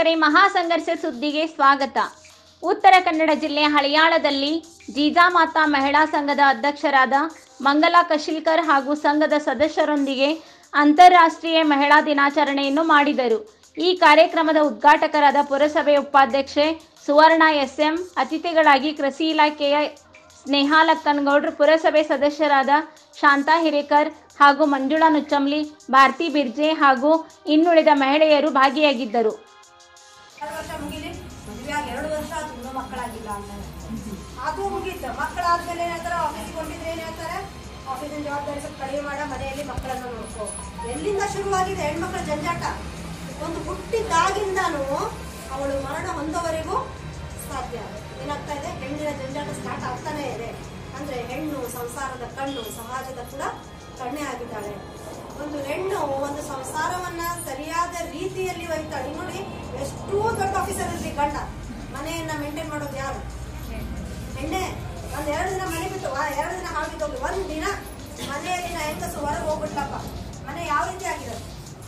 ವೀಕ್ಷಕರೇ ಮಹಾಸಂಘರ್ಷ ಸುದ್ದಿಗೆ ಸ್ವಾಗತ ಉತ್ತರ ಕನ್ನಡ ಜಿಲ್ಲೆ ಹಳಿಯಾಳದಲ್ಲಿ ಜೀಜಾಮಾತಾ ಮಹಿಳಾ ಸಂಘದ ಅಧ್ಯಕ್ಷರಾದ ಮಂಗಲಾ ಕಶಿಲ್ಕರ್ ಹಾಗೂ ಸಂಘದ ಸದಸ್ಯರೊಂದಿಗೆ ಅಂತಾರಾಷ್ಟ್ರೀಯ ಮಹಿಳಾ ದಿನಾಚರಣೆಯನ್ನು ಮಾಡಿದರು ಈ ಕಾರ್ಯಕ್ರಮದ ಉದ್ಘಾಟಕರಾದ ಪುರಸಭೆ ಉಪಾಧ್ಯಕ್ಷೆ ಸುವರ್ಣ ಎಸ್ಎಂ ಅತಿಥಿಗಳಾಗಿ ಕೃಷಿ ಇಲಾಖೆಯ ಸ್ನೇಹಾ ಲಕ್ಕನಗೌಡ್ರು ಪುರಸಭೆ ಸದಸ್ಯರಾದ ಶಾಂತಾ ಹಿರೇಕರ್ ಹಾಗೂ ಮಂಜುಳಾ ನುಚ್ಚಂಲಿ ಭಾರತಿ ಬಿರ್ಜೆ ಹಾಗೂ ಇನ್ನುಳಿದ ಮಹಿಳೆಯರು ಭಾಗಿಯಾಗಿದ್ದರು ಎರಡು ವರ್ಷ ಮುಗಿಲಿ ಮದುವೆ ಆಗಿ ಎರಡು ವರ್ಷ ಆದ್ರೂ ಇನ್ನೂ ಮಕ್ಕಳಾಗಿಲ್ಲ ಅಂತಾರೆ ಅದು ಮುಗೀತು ಮಕ್ಕಳಾದ್ಮೇಲೆ ಏನ್ ಹೇಳ್ತಾರೆ ಆಫೀಸ್ಗೆ ಹೊಂಟಿದ್ರೆ ಏನ್ ಹೇಳ್ತಾರೆ ಆಫೀಸಿನ ಜವಾಬ್ದಾರಿ ಸ್ವಲ್ಪ ಕಡಿಮೆ ಮಾಡ ಮನೆಯಲ್ಲಿ ಮಕ್ಕಳನ್ನ ನೋಡ್ಕೋ ಎಲ್ಲಿಂದ ಶುರುವಾಗಿದೆ ಹೆಣ್ಮಕ್ಳ ಜಂಜಾಟ ಒಂದು ಹುಟ್ಟಿದಾಗಿಂದಾನು ಅವಳು ಮರಣ ಹೊಂದೋವರೆಗೂ ಸಾಧ್ಯ ಏನಾಗ್ತಾ ಇದೆ ಹೆಣ್ಣಿನ ಜಂಜಾಟ ಸ್ಟಾರ್ಟ್ ಆಗ್ತಾನೆ ಇದೆ ಅಂದ್ರೆ ಹೆಣ್ಣು ಸಂಸಾರದ ಕಣ್ಣು ಸಮಾಜದ ಕೂಡ ಕಣ್ಣೆ ಆಗಿದ್ದಾಳೆ ಒಂದು ಹೆಣ್ಣು ಒಂದು ಸಂಸಾರವನ್ನ ಸರಿಯಾದ ರೀತಿಯಲ್ಲಿ ಒಯ್ತಾಳೆ ಈಗ ನೋಡಿ ಎಷ್ಟೋ ದೊಡ್ಡ ಆಫೀಸರ್ ಇರಲಿ ಗಂಡ ಮನೆಯನ್ನ ಮೇಂಟೈನ್ ಮಾಡೋದು ಯಾರು ಹೆಣ್ಣೆ ಒಂದ್ ಎರಡು ದಿನ ಮನೆ ಬಿಟ್ಟು ವಾ ಎರಡು ದಿನ ಹಾಕಿದ್ದೋಗ್ಲಿ ಒಂದ್ ದಿನ ಮನೆಯಲ್ಲಿನ ಹೆಂಗಸು ಹೊರಗೆ ಹೋಗ್ಬಿಟ್ಲಪ್ಪ ಮನೆ ಯಾವ ರೀತಿ ಆಗಿರೋದು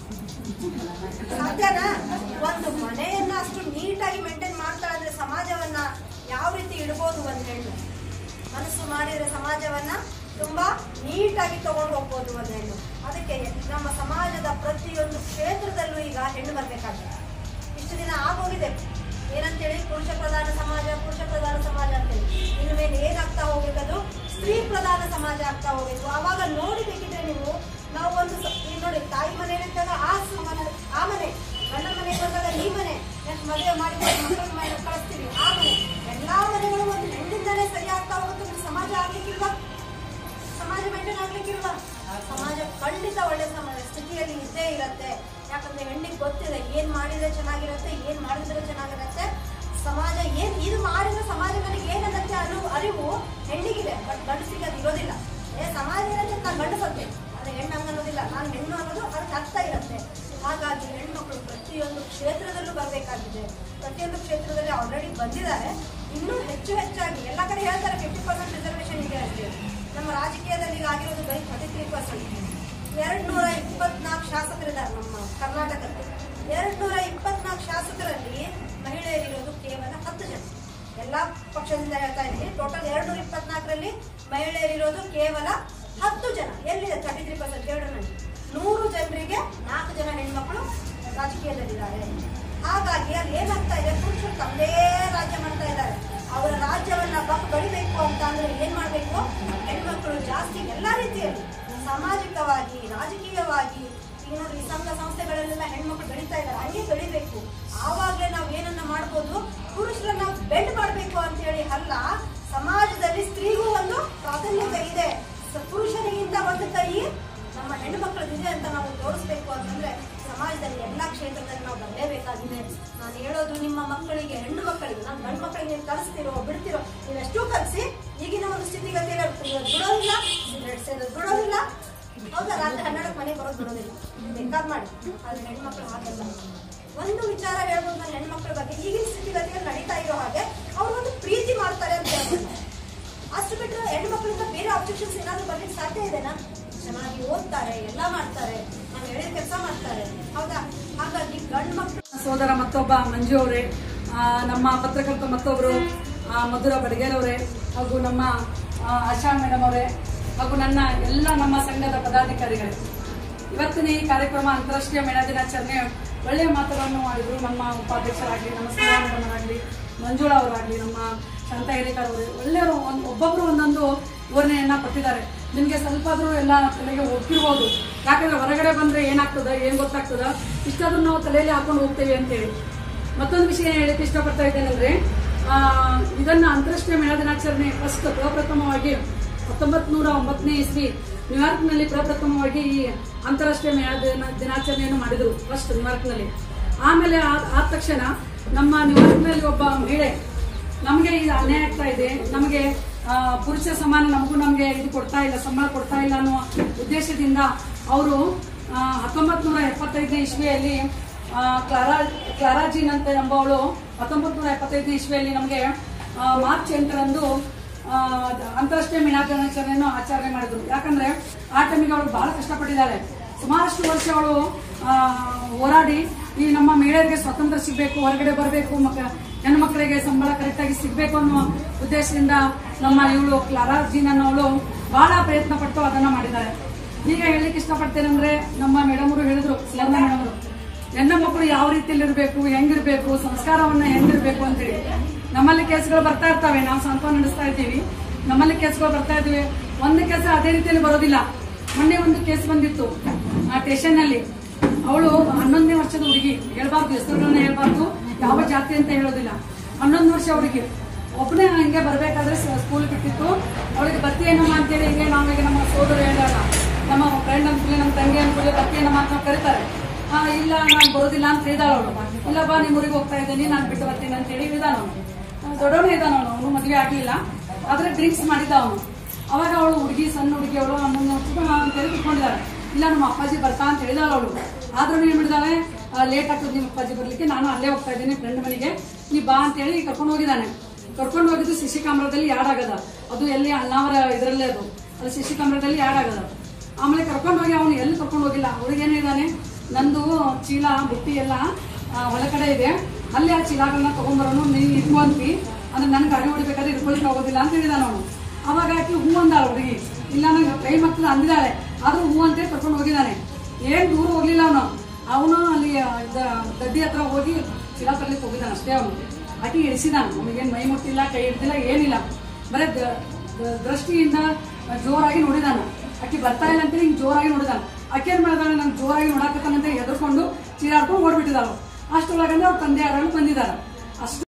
ಸಾಧ್ಯನಾ ಒಂದು ಮನೆಯನ್ನ ಅಷ್ಟು ನೀಟಾಗಿ ಮೇಂಟೈನ್ ಮಾಡ್ತಾಳೆ ಅಂದ್ರೆ ಸಮಾಜವನ್ನ ಯಾವ ರೀತಿ ಇಡ್ಬೋದು ಒಂದ್ ಹೆಣ್ಣು ಮನಸ್ಸು ಮಾಡಿದ್ರೆ ಸಮಾಜವನ್ನ ತುಂಬಾ ನೀಟಾಗಿ ತಗೊಂಡು ಹೋಗ್ಬೋದು ಒಂದ್ ಹೆಣ್ಣು ಅದಕ್ಕೆ ನಮ್ಮ ಸಮಾಜದ ಪ್ರತಿಯೊಂದು ಕ್ಷೇತ್ರದಲ್ಲೂ ಈಗ ಹೆಣ್ಣು ಬರ್ಬೇಕಾಗ್ತದೆ ಇಷ್ಟು ದಿನ ಆಗೋಗಿದೆ ಏನಂತೇಳಿ ಪುರುಷ ಪ್ರಧಾನ ಸಮಾಜ ಪುರುಷ ಪ್ರಧಾನ ಸಮಾಜ ಅಂತೇಳಿ ಇನ್ನು ಮೇಲೆ ಏನಾಗ್ತಾ ಹೋಗ್ಬೇಕದು ಸ್ತ್ರೀ ಪ್ರಧಾನ ಸಮಾಜ ಆಗ್ತಾ ಹೋಗ್ಬೇಕು ಅವಾಗ ನೋಡಿಬೇಕಿದ್ರೆ ನೀವು ನಾವು ಒಂದು ಸ- ಈಗ ನೋಡಿ ತಾಯಿ ಮನೆಯಲ್ಲಿದ್ದಾಗ ಆ ಸಮಾನ ಆ ಮನೆ ಗಂಡ ಮನೆಗೆ ಬಂದಾಗ ಈ ಮನೆ ನೆಕ್ಸ್ಟ್ ಮದುವೆ ಮಾಡಿ ಮಕ್ಕಳ ಮನೆ ಕಳಿಸ್ತೀವಿ ಆ ಮನೆ ಎಲ್ಲಾ ಮನೆಗಳು ಒಂದು ಹೆಣ್ಣಿಂದಲೇ ಸರಿ ಆಗ್ತಾ ಹೋಗುತ್ತೆ ಮತ್ತೆ ಸಮಾಜ ಆಗ್ಲಿಕ್ಕಿಲ್ವಾ ಸಮಾಜ ಮೇಂಟೈನ್ ಆಗ್ಲಿಕ್ಕಿಲ್ವಾ ಸಮಾಜ ಖಂಡಿತ ಒಳ್ಳೆ ಸಮಾಜ ಸ್ಥಿತಿಯಲ್ಲಿ ಇದ್ದೇ ಇರತ್ತೆ ಯಾಕಂದ್ರೆ ಹೆಣ್ಣಿಗೆ ಗೊತ್ತಿದೆ ಏನ್ ಮಾಡಿದ್ರೆ ಚೆನ್ನಾಗಿರತ್ತೆ ಏನ್ ಮಾಡಿದ್ರೆ ಚೆನ್ನಾಗಿರತ್ತೆ ಸಮಾಜ ಏನ್ ಇದು ಮಾಡಿದ್ರೆ ಸಮಾಜ ನನಗೆ ಏನನ್ನತ್ತೆ ಅನ್ನೋ ಅರಿವು ಹೆಣ್ಣಿಗಿದೆ ಬಟ್ ಗಂಡಸಿಗೆ ಅದು ಇರೋದಿಲ್ಲ ಏ ಸಮಾಜ ಇರತ್ತೆ ನಾನು ಗಂಡಸತ್ತೆ ಆದ್ರೆ ಹೆಣ್ಣು ಹಂಗ ಅನ್ನೋದಿಲ್ಲ ನಾನು ಹೆಣ್ಣು ಅನ್ನೋದು ಅದಕ್ಕೆ ಅರ್ಥ ಇರುತ್ತೆ ಹಾಗಾಗಿ ಹೆಣ್ಮಕ್ಳು ಪ್ರತಿಯೊಂದು ಕ್ಷೇತ್ರದಲ್ಲೂ ಬರಬೇಕಾಗಿದೆ ಪ್ರತಿಯೊಂದು ಕ್ಷೇತ್ರದಲ್ಲಿ ಆಲ್ರೆಡಿ ಬಂದಿದ್ದಾರೆ ಇನ್ನೂ ಹೆಚ್ಚು ಹೆಚ್ಚಾಗಿ ಎಲ್ಲ ಕಡೆ ಹೇಳ್ತಾರೆ ಫಿಫ್ಟಿ ಪರ್ಸೆಂಟ್ ರಿಸರ್ವೇಶನ್ ಇದೆ ಅಷ್ಟೇ ನಮ್ಮ ರಾಜಕೀಯದಲ್ಲಿ ಈಗ ಆಗಿರೋದು ಬರೀ ಥರ್ಟಿ ತ್ರೀ ಪರ್ಸೆಂಟ್ ಎರಡ್ ನೂರ ಇಪ್ಪತ್ನಾಲ್ಕು ಶಾಸಕರಿದ್ದಾರೆ ನಮ್ಮ ಕರ್ನಾಟಕದಲ್ಲಿ ಎರಡ್ ನೂರ ಇಪ್ಪತ್ನಾಲ್ಕು ಶಾಸಕರಲ್ಲಿ ಮಹಿಳೆಯರಿರೋದು ಕೇವಲ ಹತ್ತು ಜನ ಎಲ್ಲಾ ಪಕ್ಷದಿಂದ ಹೇಳ್ತಾ ಇದ್ದೀನಿ ಟೋಟಲ್ ಎರಡ್ ನೂರ ಇಪ್ಪತ್ನಾಲ್ಕರಲ್ಲಿ ಮಹಿಳೆಯರಿರೋದು ಕೇವಲ ಹತ್ತು ಜನ ಎಲ್ಲಿದೆ ತರ್ಟಿ ತ್ರೀ ಪರ್ಸೆಂಟ್ ಎರಡು ನನಗೆ ನೂರು ಜನರಿಗೆ ನಾಲ್ಕು ಜನ ಹೆಣ್ಮಕ್ಳು ರಾಜಕೀಯದಲ್ಲಿದ್ದಾರೆ ಹಾಗಾಗಿ ಅಲ್ಲಿ ಏನಾಗ್ತಾ ಇದೆ ಪುರುಷರು ತಮ್ಮದೇ ರಾಜ್ಯ ಮಾಡ್ತಾ ಇದ್ದಾರೆ ಅವರ ರಾಜ್ಯವನ್ನ ಬಕ್ ಬಳಿಬೇಕು ಅಂತ ಅಂದ್ರೆ ಏನ್ ಮಾಡ್ಬೇಕು ಹೆಣ್ಮಕ್ಳು ಜಾಸ್ತಿ ಎಲ್ಲಾ ರೀತಿಯಲ್ಲಿ ಸಾಮಾಜಿಕವಾಗಿ ರಾಜಕೀಯವಾಗಿ ಈಗ ನೋಡಿ ಈ ಸಂಘ ಸಂಸ್ಥೆಗಳಲ್ಲೆಲ್ಲ ಹೆಣ್ಮಕ್ಳು ಬೆಳೀತಾ ಇದ್ದಾರೆ ಹಂಗೆ ಬೆಳಿಬೇಕು ಆವಾಗಲೇ ನಾವು ಏನನ್ನ ಮಾಡ್ಬೋದು ಪುರುಷರನ್ನ ಬೆಂಡ್ ಮಾಡ್ಬೇಕು ಅಂತ ಹೇಳಿ ಅಲ್ಲ ಸಮಾಜದಲ್ಲಿ ಸ್ತ್ರೀಗೂ ಒಂದು ಪ್ರಾಧಾನ್ಯತೆ ಇದೆ ಸ- ಪುರುಷರಿಗಿಂತ ಒಂದು ಕೈ ನಮ್ಮ ಹೆಣ್ಣು ಮಕ್ಕಳದಿದೆ ಅಂತ ನಾವು ತೋರಿಸ್ಬೇಕು ಅಂತಂದ್ರೆ ಸಮಾಜದಲ್ಲಿ ಎಲ್ಲಾ ಕ್ಷೇತ್ರದಲ್ಲಿ ನಾವು ಬರಲೇಬೇಕಾಗಿದೆ ನಾನು ಹೇಳೋದು ನಿಮ್ಮ ಮಕ್ಕಳಿಗೆ ಹೆಣ್ಣು ಮಕ್ಕಳಿಗೆ ನಾನು ಗಂಡು ಮಕ್ಕಳಿಗೆ ನೀವು ಕಲಿಸ್ತಿರೋ ಬಿಡ್ತಿರೋ ನೀವೆಷ್ಟು ಕಲಿಸಿ ಈಗಿನ ಒಂದು ಸ್ಥಿತಿಗತಿಯಲ್ಲಿ ಅವ್ರು ಬಿಡೋದಿಲ್ಲ ಸಿಗರೇಟ್ ಸೇರೋದು ಬಿಡೋದಿಲ್ಲ ಹೌದಾ ರಾತ್ರಿ ಹನ್ನೆರಡಕ್ಕೆ ಮನೆಗೆ ಬರೋದು ಬಿಡೋದಿಲ್ಲ ಬೇಕಾದ್ ಮಾಡಿ ಆದ್ರೆ ಹೆಣ್ಮಕ್ಳು ಹಾಗಲ್ಲ ಒಂದು ವಿಚಾರ ಹೇಳ್ಬೋದು ನಾನು ಹೆಣ್ಮಕ್ಳ ಬಗ್ಗೆ ಈಗಿನ ಸ್ಥಿತಿಗತಿಯಲ್ಲಿ ನಡೀತಾ ಇರೋ ಹಾಗೆ ಅವ್ರು ಒಂದು ಪ್ರೀತಿ ಮಾಡ್ತಾರೆ ಅಂತ ಹೇಳ್ಬೋದು ಅಷ್ಟು ಬಿಟ್ಟರೆ ಹೆಣ್ಮಕ್ಳಿಂದ ಬೇರೆ ಆಬ್ಜೆಕ್ಷನ್ಸ್ ಏನಾದ್ರು ಬರ್ಲಿಕ್ಕೆ ಸಾಧ್ಯ ಇದೆನಾ ಚೆನ್ನಾಗಿ ಓದ್ತಾರೆ ಎಲ್ಲ ಮಾಡ್ತಾರೆ ನಾವು ಹೇಳಿದ ಕೆಲಸ ಮಾಡ್ತಾರೆ ಹೌದಾ ಹಾಗಾಗಿ ಗಂಡು ಮಕ್ಳು ಸೋದರ ಮತ್ತೊಬ್ಬ ಮಂಜು ಅವರೇ ಆ, ನಮ್ಮ ಪತ್ರಕರ್ತ ಮತ್ತೊಬ್ಬರು ಆ, ಮಧುರ ಬಡಗೇರ್ ಅವರೇ ಹಾಗೂ ನಮ್ಮ ಆ, ಆಶಾ ಮೇಡಮ್ ಅವರೇ ಹಾಗೂ ನನ್ನ ಎಲ್ಲ ನಮ್ಮ ಸಂಘದ ಪದಾಧಿಕಾರಿಗಳೇ ಇವತ್ತಿನ ಈ ಕಾರ್ಯಕ್ರಮ ಅಂತಾರಾಷ್ಟ್ರೀಯ ಮಹಿಳಾ ದಿನಾಚರಣೆ ಒಳ್ಳೆಯ ಮಾತುಗಳನ್ನು ಮಾಡಿದ್ರು ನಮ್ಮ ಉಪಾಧ್ಯಕ್ಷರಾಗಲಿ ನಮ್ಮ ಸ್ನೇಹ ಮೇಡಮ್ ಆಗಲಿ ಮಂಜುಳಾ ಅವರಾಗಲಿ ನಮ್ಮ ಶಾಂತ ಹಿರೇಕರ್ ಅವರು ಒಳ್ಳೆಯವರು ಒಂದು ಒಬ್ಬೊಬ್ರು ಒಂದೊಂದು ವಿವರಣೆಯನ್ನ ಕೊಟ್ಟಿದ್ದಾರೆ ನಿಮಗೆ ಸ್ವಲ್ಪ ಆದ್ರೂ ಎಲ್ಲ ತಲೆಗೆ ಒಪ್ಪಿರ್ಬೋದು ಯಾಕಂದ್ರೆ ಹೊರಗಡೆ ಬಂದ್ರೆ ಏನಾಗ್ತದ ಏನ್ ಗೊತ್ತಾಗ್ತದ ಇಷ್ಟಾದ್ರೂ ನಾವು ತಲೆಯಲ್ಲಿ ಹಾಕೊಂಡು ಹೋಗ್ತೇವೆ ಅಂತೇಳಿ ಮತ್ತೊಂದು ವಿಷಯ ಏನ್ ಹೇಳಕ್ಕೆ ಇಷ್ಟಪಡ್ತಾ ಇದ್ದೇನೆಂದ್ರೆ ಆ, ಇದನ್ನ ಅಂತಾರಾಷ್ಟ್ರೀಯ ಮಹಿಳಾ ದಿನಾಚರಣೆ ಫಸ್ಟ್ ಪ್ರಪ್ರಥಮವಾಗಿ ಹತ್ತೊಂಬತ್ ನೂರ ಒಂಬತ್ತನೇ ಇಸ್ವಿ ನ್ಯೂಯಾರ್ಕ್ನಲ್ಲಿ ಪ್ರಪ್ರಥಮವಾಗಿ ಈ ಅಂತಾರಾಷ್ಟ್ರೀಯ ಮಹಿಳಾ ದಿನ ದಿನಾಚರಣೆಯನ್ನು ಮಾಡಿದರು ಫಸ್ಟ್ ನ್ಯೂಯಾರ್ಕ್ನಲ್ಲಿ ಆಮೇಲೆ ಆ- ಆದ ತಕ್ಷಣ ನಮ್ಮ ನ್ಯೂಯಾರ್ಕ್ನಲ್ಲಿ ಒಬ್ಬ ಮಹಿಳೆ ನಮಗೆ ಇದು ಅನ್ಯಾಯ ಆಗ್ತಾ ಇದೆ ನಮಗೆ ಆ, ಪುರುಷ ಸಮಾನ ನಮಗೂ ನಮಗೆ ಇದು ಕೊಡ್ತಾ ಇಲ್ಲ ಸಂಬಳ ಕೊಡ್ತಾ ಇಲ್ಲ ಅನ್ನುವ ಉದ್ದೇಶದಿಂದ ಅವರು ಹತ್ತೊಂಬತ್ ನೂರ ಎಪ್ಪತ್ತೈದನೇ ಇಸ್ವಿಯಲ್ಲಿ ಆ, ಕ್ಲಾರಾ ಕ್ಲಾರಾಜಿನ್ ಅಂತ ಎಂಬವಳು ಹತ್ತೊಂಬತ್ ನೂರ ಎಪ್ಪತ್ತೈದನೇ ಇಸ್ವಿಯಲ್ಲಿ ನಮಗೆ ಆ, ಮಾರ್ಚ್ ಎಂಟರಂದು ಆ, ಅಂತಾರಾಷ್ಟ್ರೀಯ ಮಹಿಳಾ ದಿನಾಚರಣೆಯನ್ನು ಆಚರಣೆ ಮಾಡಿದ್ರು ಯಾಕಂದ್ರೆ ಆ ಟೈಮಿಗೆ ಅವಳು ಬಹಳ ಕಷ್ಟಪಟ್ಟಿದ್ದಾಳೆ ಸುಮಾರಷ್ಟು ವರ್ಷ ಅವಳು ಆ, ಹೋರಾಡಿ ಈ ನಮ್ಮ ಮಹಿಳೆಯರಿಗೆ ಸ್ವಾತಂತ್ರ್ಯ ಸಿಗಬೇಕು ಹೊರಗಡೆ ಬರಬೇಕು ಮಕ್ಕ ಹೆಣ್ಣು ಮಕ್ಕಳಿಗೆ ಸಂಬಳ ಕರೆಕ್ಟ್ ಆಗಿ ಸಿಗಬೇಕು ಅನ್ನೋ ಉದ್ದೇಶದಿಂದ ನಮ್ಮ ಇವಳು ಕ್ಲಾರಾ ಜೀನ್ ಅನ್ನೋಳು ಬಹಳ ಪ್ರಯತ್ನ ಪಟ್ಟು ಅದನ್ನ ಮಾಡಿದ್ದಾರೆ ಈಗ ಹೇಳಲಿಕ್ಕೆ ಇಷ್ಟಪಡ್ತೇನೆ ಅಂದ್ರೆ ನಮ್ಮ ಮೇಡಮ್ ಅವರು ಹೇಳಿದ್ರು ಸ್ಲರ್ಣ ಮೇಡಮ್ ಅವರು ಹೆಣ್ಣು ಮಕ್ಕಳು ಯಾವ ರೀತಿಯಲ್ಲಿ ಇರಬೇಕು ಹೆಂಗಿರ್ಬೇಕು ಸಂಸ್ಕಾರವನ್ನ ಹೆಂಗಿರ್ಬೇಕು ಅಂತೇಳಿ ನಮ್ಮಲ್ಲಿ ಕೇಸ್ಗಳು ಬರ್ತಾ ಇರ್ತವೆ ನಾವು ಸಾಂತ್ವನ ನಡೆಸ್ತಾ ಇದ್ದೀವಿ ನಮ್ಮಲ್ಲಿ ಕೇಸ್ಗಳು ಬರ್ತಾ ಇದ್ದೀವಿ ಒಂದು ಕೇಸ್ ಅದೇ ರೀತಿಯಲ್ಲಿ ಬರೋದಿಲ್ಲ ಮೊನ್ನೆ ಒಂದು ಕೇಸ್ ಬಂದಿತ್ತು ಆ ಸ್ಟೇಷನ್ ನಲ್ಲಿ ಅವಳು ಹನ್ನೊಂದನೇ ವರ್ಷದ ಹುಡುಗಿ ಹೇಳ್ಬಾರ್ದು ಹೆಸರುಗಳನ್ನ ಹೇಳ್ಬಾರ್ದು ಯಾವ ಜಾತಿ ಅಂತ ಹೇಳೋದಿಲ್ಲ ಹನ್ನೊಂದು ವರ್ಷ ಹುಡುಗಿ ಒಬ್ಬನೇ ಹಂಗೆ ಬರ್ಬೇಕಾದ್ರೆ ಸ್ಕೂಲ್ ಬಿಟ್ಟಿತ್ತು ಅವಳಿಗೆ ಬರ್ತೀಯೇನಮ್ಮ ಅಂತೇಳಿ ಹಿಂಗೆ ನಾವೀಗ ನಮ್ಮ ಸೋದರ ಹೇಳಿದಾಗ ನಮ್ಮ ಫ್ರೆಂಡ್ ಅನ್ಕೊಳ್ಳಿ ನಮ್ಮ ತಂಗಿ ಅನ್ಕೊಳ್ಳಿ ಬರ್ತೀಯೇನಮ್ಮ ಅಂತ ಕರೀತಾರೆ ಆ ಇಲ್ಲ ನಾನು ಬರೋದಿಲ್ಲ ಅಂತ ಹೇಳಿದಾಳ ಅವಳು ಇಲ್ಲ ಬಾ ನಿಮ್ಮ ಊರಿಗೆ ಹೋಗ್ತಾ ಇದ್ದೀನಿ ನಾನು ಬಿಟ್ಟು ಬರ್ತೀನಿ ಅಂತ ಹೇಳಿ ಹೇಳಿದಾನ ಅವನು ದೊಡ್ಡವನೇ ಇದ್ದಾನ ಅವನು ಅವನು ಮದುವೆ ಆಗ್ಲಿಲ್ಲ ಆದ್ರೆ ಡ್ರಿಂಕ್ಸ್ ಮಾಡಿದ್ದ ಅವನು ಅವಾಗ ಅವಳು ಹುಡುಗಿ ಸಣ್ಣ ಹುಡುಗಿ ಅವಳು ಹನ್ನೊಂದು ವರ್ಷದ ಅಂತೇಳಿ ಕುತ್ಕೊಂಡಿದ್ದಾಳೆ ಇಲ್ಲ ನಮ್ಮ ಅಪ್ಪಾಜಿ ಬರ್ತಾ ಅಂತ ಹೇಳಿದಾಳ ಅವಳು ಆದ್ರೂ ಏನ್ ಮಾಡಿದಾಳೆ ಲೇಟ್ ಆಗ್ತದೆ ನಿಮ್ಮ ಅಪ್ಪಾಜಿ ಬರ್ಲಿಕ್ಕೆ ನಾನು ಅಲ್ಲೇ ಹೋಗ್ತಾ ಇದ್ದೀನಿ ಫ್ರೆಂಡ್ ಮನೆಗೆ ನೀ ಬಾ ಅಂತ ಹೇಳಿ ಕರ್ಕೊಂಡು ಹೋಗಿದ್ದಾನೆ ಕರ್ಕೊಂಡು ಹೋಗಿದ್ದು ಸಿಸಿ ಕ್ಯಾಮ್ರಾದಲ್ಲಿ ಯಾಡ್ ಆಗದ ಅದು ಎಲ್ಲಿ ಅಣ್ಣಾವರ ಇದರಲ್ಲೇ ಅದು ಅದು ಸಿಸಿ ಕ್ಯಾಮ್ರಾದಲ್ಲಿ ಯಾಡ್ ಆಗದ ಆಮೇಲೆ ಕರ್ಕೊಂಡು ಹೋಗಿ ಅವನು ಎಲ್ಲಿ ಕರ್ಕೊಂಡು ಹೋಗಿಲ್ಲ ಅವ್ರಿಗೆ ಏನಿದಾನೆ ನಂದು ಚೀಲ ಬುಟ್ಟಿ ಎಲ್ಲ ಆ, ಹೊಲಕಡೆ ಇದೆ ಅಲ್ಲಿ ಆ ಚೀಲಗಳನ್ನ ತಗೊಂಡ್ಬರೋನು ನೀನು ಇಟ್ಕೊಂತಿ ಅಂದ್ರೆ ನನ್ ಗಾಡಿ ಹೊಡಿಬೇಕಾದ್ರೆ ಇಟ್ಕೊಳಿಕ್ ಆಗೋದಿಲ್ಲ ಅಂತ ಹೇಳಿದಾನ ಅವನು ಅವಾಗ ಆಕಿ ಹೂ ಅಂದಾಳ ಹುಡುಗಿ ಇಲ್ಲ ನಂಗೆ ಕೈ ಮಕ್ಕಳು ಅಂದಿದ್ದಾಳೆ ಆದ್ರೂ ಹೂ ಅಂತೇಳಿ ಕರ್ಕೊಂಡು ಹೋಗಿದ್ದಾನೆ ಏನ್ ದೂರ ಹೋಗ್ಲಿಲ್ಲ ಅವನು ಅವನು ಅಲ್ಲಿ ಆ, ದ- ದಡ್ಡಿ ಹತ್ರ ಹೋಗಿ ಚೀಲ ತರ್ಲಿಕ್ಕೆ ಹೋಗಿದ್ದಾನೆ ಅಷ್ಟೇ ಅವನು ಆಕಿ ಇಳಿಸಿದಾನ ಅವನಿಗೇನ್ ಮೈ ಮುಟ್ಟಿಲ್ಲ ಕೈ ಹಿಡ್ದಿಲ್ಲ ಏನಿಲ್ಲ ಬರೇ ದ- ದ- ದೃಷ್ಟಿಯಿಂದ ಜೋರಾಗಿ ನೋಡಿದಾನ ಆಕಿ ಬರ್ತಾ ಇಲ್ಲ ಅಂತೇಳಿ ಹಿಂಗ್ ಜೋರಾಗಿ ನೋಡಿದಾನ ಆಕೆ ಏನ್ ಮಾಡಿದಾಳೆ ನಾನು ಜೋರಾಗಿ ನೋಡಾಕತ್ತಾನಂತ ಹೆದರ್ಕೊಂಡು ಚೀರಾಡ್ಕೊಂಡು ಓಡ್ಬಿಟ್ಟಿದಾಳು ಅಷ್ಟೊಳಗಂದ್ರೆ ಅವ್ರ ತಂದೆ ಯಾರು ಬಂದಿದಾರ ಅಷ್ಟು